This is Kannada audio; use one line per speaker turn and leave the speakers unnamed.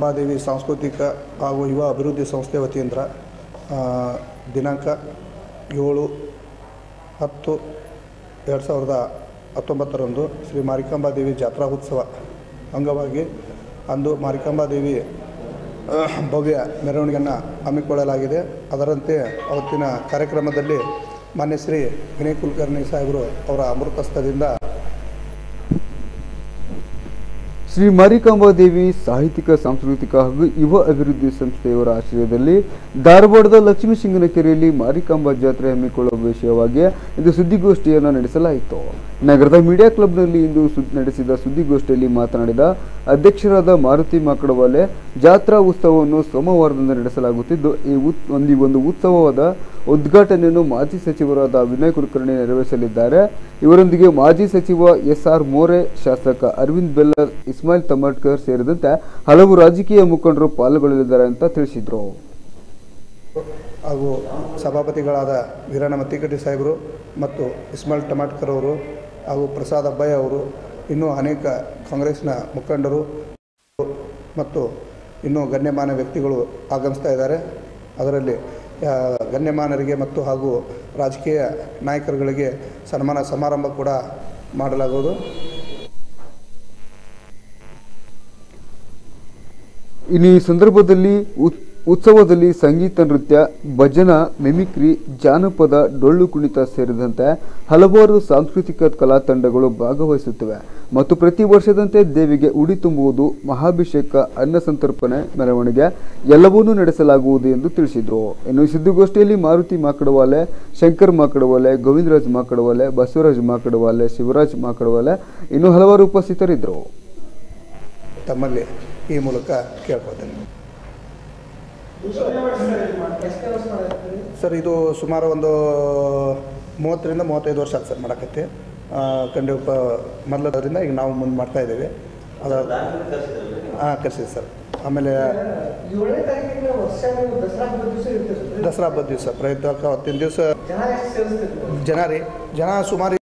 ಮಹಾದೇವಿ ಸಾಂಸ್ಕೃತಿಕ ಹಾಗೂ ಯುವ ಅಭಿವೃದ್ಧಿ ಸಂಸ್ಥೆ ವತಿಯಿಂದ ಆ, ದಿನಾಂಕ ಏಳು ಹತ್ತು ಎರಡು ಸಾವಿರದ ಹತ್ತೊಂಬತ್ತರಂದು ಶ್ರೀ ಮಾರಿಕಾಂಬಾ ದೇವಿ ಜಾತ್ರಾ ಉತ್ಸವ ಅಂಗವಾಗಿ ಅಂದು ಮಾರಿಕಾಂಬಾ ದೇವಿ ಆ, ಭವ್ಯ ಮೆರವಣಿಗೆಯನ್ನು ಹಮ್ಮಿಕೊಳ್ಳಲಾಗಿದೆ ಅದರಂತೆ ಅವತ್ತಿನ ಕಾರ್ಯಕ್ರಮದಲ್ಲಿ ಮಾನ್ಯ ಶ್ರೀ ವಿನಯ್ ಕುಲಕರ್ಣಿ ಸಾಹೇಬರು ಅವರ ಅಮೃತಸ್ಥದಿಂದ
ಶ್ರೀ ಮಾರಿಕಾಂಬಾ ದೇವಿ ಸಾಹಿತ್ಯಿಕ ಸಾಂಸ್ಕೃತಿಕ ಹಾಗೂ ಯುವ ಅಭಿವೃದ್ಧಿ ಸಂಸ್ಥೆಯವರ ಆಶ್ರಯದಲ್ಲಿ ಧಾರವಾಡದ ಲಕ್ಷ್ಮೀಸಿಂಗನ ಕೆರೆಯಲ್ಲಿ ಮಾರಿಕಾಂಬಾ ಜಾತ್ರೆ ಹಮ್ಮಿಕೊಳ್ಳುವ ವಿಷಯವಾಗಿ ಇಂದು ಸುದ್ದಿಗೋಷ್ಠಿಯನ್ನು ನಡೆಸಲಾಯಿತು ನಗರದ ಮೀಡಿಯಾ ಕ್ಲಬ್ನಲ್ಲಿ ಇಂದು ಸುದ್- ನಡೆಸಿದ ಸುದ್ದಿಗೋಷ್ಠಿಯಲ್ಲಿ ಮಾತನಾಡಿದ ಅಧ್ಯಕ್ಷರಾದ ಮಾರುತಿ ಮಾಕಡವಾಲೆ ಜಾತ್ರಾ ಉತ್ಸವವನ್ನು ಸೋಮವಾರದಿಂದ ನಡೆಸಲಾಗುತ್ತಿದ್ದು ಈ ಉತ್ ಒಂದು ಈ ಒಂದು ಉತ್ಸವವಾದ ಉದ್ಘಾಟನೆಯನ್ನು ಮಾಜಿ ಸಚಿವರಾದ ವಿನಯ್ ಕುಲಕರ್ಣಿ ನೆರವೇರಿಸಲಿದ್ದಾರೆ ಇವರೊಂದಿಗೆ ಮಾಜಿ ಸಚಿವ ಎಸ್ ಆರ್ ಮೋರೆ ಶಾಸಕ ಅರವಿಂದ್ ಬೆಲ್ಲರ್ ಇಸ್ಮಾಯಿಲ್ ತಮಟ್ಕರ್ ಸೇರಿದಂತೆ ಹಲವು ರಾಜಕೀಯ ಮುಖಂಡರು ಪಾಲ್ಗೊಳ್ಳಲಿದ್ದಾರೆ ಅಂತ ತಿಳಿಸಿದರು
ಹಾಗೂ ಸಭಾಪತಿಗಳಾದ ವೀರಣ್ಣ ಮತ್ತಿಕಟ್ಟಿ ಸಾಹೇಬರು ಮತ್ತು ಇಸ್ಮಾಯಿಲ್ ಟಮಾಟ್ಕರ್ ಅವರು ಹಾಗೂ ಪ್ರಸಾದ್ ಅಬ್ಬಯ್ಯ ಅವರು ಇನ್ನೂ ಅನೇಕ ಕಾಂಗ್ರೆಸ್ನ ಮುಖಂಡರು ಮತ್ತು ಇನ್ನೂ ಗಣ್ಯಮಾನ್ಯ ವ್ಯಕ್ತಿಗಳು ಆಗಮಿಸ್ತಾ ಇದ್ದಾರೆ ಅದರಲ್ಲಿ ಆ, ಗಣ್ಯಮಾನ್ಯರಿಗೆ ಮತ್ತು ಹಾಗೂ ರಾಜಕೀಯ ನಾಯಕರುಗಳಿಗೆ ಸನ್ಮಾನ ಸಮಾರಂಭ ಕೂಡ ಮಾಡಲಾಗುವುದು
ಇನ್ನು ಈ ಸಂದರ್ಭದಲ್ಲಿ ಉತ್- ಉತ್ಸವದಲ್ಲಿ ಸಂಗೀತ ನೃತ್ಯ ಭಜನಾ ಮಿಮಿಕ್ರಿ ಜಾನಪದ ಡೊಳ್ಳು ಕುಣಿತ ಸೇರಿದಂತೆ ಹಲವಾರು ಸಾಂಸ್ಕೃತಿಕ ಕಲಾ ತಂಡಗಳು ಭಾಗವಹಿಸುತ್ತವೆ ಮತ್ತು ಪ್ರತಿ ವರ್ಷದಂತೆ ದೇವಿಗೆ ಉಡಿ ತುಂಬುವುದು ಮಹಾಭಿಷೇಕ ಅನ್ನ ಸಂತರ್ಪಣೆ ಮೆರವಣಿಗೆ ಎಲ್ಲವನ್ನೂ ನಡೆಸಲಾಗುವುದು ಎಂದು ತಿಳಿಸಿದರು ಇನ್ನು ಈ ಸುದ್ದಿಗೋಷ್ಠಿಯಲ್ಲಿ ಮಾರುತಿ ಮಾಕಡವಾಲೆ ಶಂಕರ್ ಮಾಕಡವಾಲೆ ಗೋವಿಂದರಾಜ್ ಮಾಕಡವಾಲೆ ಬಸವರಾಜ್ ಮಾಕಡವಾಲೆ ಶಿವರಾಜ್ ಮಾಕಡವಾಲೆ ಇನ್ನು ಹಲವಾರು ಉಪಸ್ಥಿತರಿದ್ದರು
ತಮ್ಮಲ್ಲಿ ಈ ಮೂಲಕ ಕೇಳ್ಕೊತೇನೆ ಸರ್ ಇದು ಸುಮಾರು ಒಂದು ಮೂವತ್ತರಿಂದ ಮೂವತ್ತೈದು ವರ್ಷ ಆಯ್ತು ಸರ್ ಮಾಡಕತ್ತಿ ಖಂಡಿತ ಮೊದಲದರಿಂದ ಈಗ ನಾವು ಮುಂದೆ ಮಾಡ್ತಾ ಇದ್ದೇವೆ ಅದ ಹಾಂ ಕರ್ಸಿದೆ ಸರ್ ಆಮೇಲೆ
ಏಳನೇ ತಾರೀಕಿನ ವರ್ಷ ನೀವು ದಸರಾ ಹಬ್ಬದ ದಿವಸ ಇರ್ತೀರಿ
ದಸರಾ ಹಬ್ಬದ ದಿವಸ ಪ್ರಯುಕ್ತ ಅವತ್ತಿನ ದಿವಸ
ಜನ ಎಷ್ಟು ಸೇರಿಸ್ತೀರಿ
ಜನ ರೀ ಜನ ಸುಮಾರು